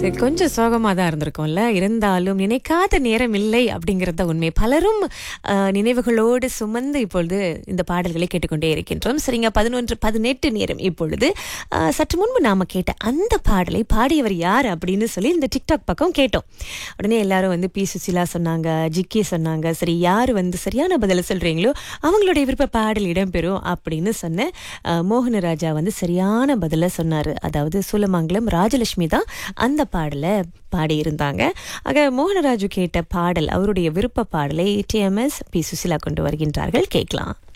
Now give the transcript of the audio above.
சரி கொஞ்சம் சோகமாக தான் இருந்திருக்கும்ல இருந்தாலும் நினைக்காத நேரம் இல்லை அப்படிங்கிறத உண்மை பலரும் அஹ், நினைவுகளோடு சுமந்து இப்பொழுது இந்த பாடல்களை கேட்டுக்கொண்டே இருக்கின்றோம் சரிங்க பதினொன்று பதினெட்டு நேரம் இப்பொழுது அஹ், சற்று முன்பு நாம கேட்ட அந்த பாடலை பாடியவர் யார் அப்படின்னு சொல்லி இந்த டிக்டாக் பக்கம் கேட்டோம் உடனே எல்லாரும் வந்து பி சுசிலா சொன்னாங்க ஜிக்கி சொன்னாங்க சரி யார் வந்து சரியான பதில சொல்றீங்களோ அவங்களுடைய விருப்ப பாடல் இடம்பெறும் அப்படின்னு சொன்ன அஹ், மோகனராஜா வந்து சரியான பதில சொன்னாரு அதாவது சூலமங்கலம் ராஜலட்சுமி தான் அந்த பாடலை பாடியிருந்தாங்க ஆக மோகனராஜு கேட்ட பாடல் அவருடைய விருப்ப பாடலை டிஎம்எஸ் பி சுசிலா கொண்டு வருகின்றார்கள் கேட்கலாம்